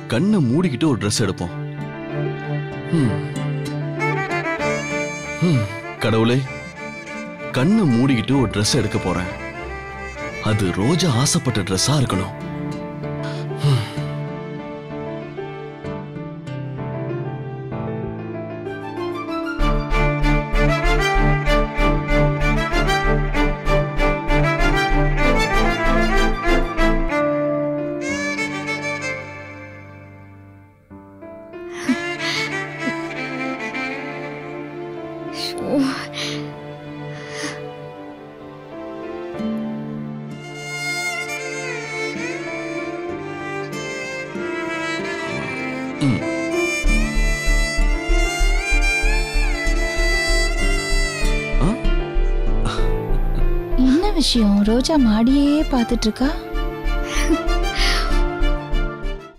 கண்ணை மூடிக்கிட்டு ஒரு ட்ரெஸ் எடுப்போம் ம். ம். கடவுளே கண்ணை மூடிக்கிட்டு ஒரு ட்ரெஸ் எடுக்க போறேன் அது ரோஜா ஆசைப்பட்ட ட்ரெஸ்ஸா இருக்கணும் ம். ஷோ. ம். ஆ? என்ன விஷயம் ரோஜா மாடியே பார்த்துட்டு இருக்கா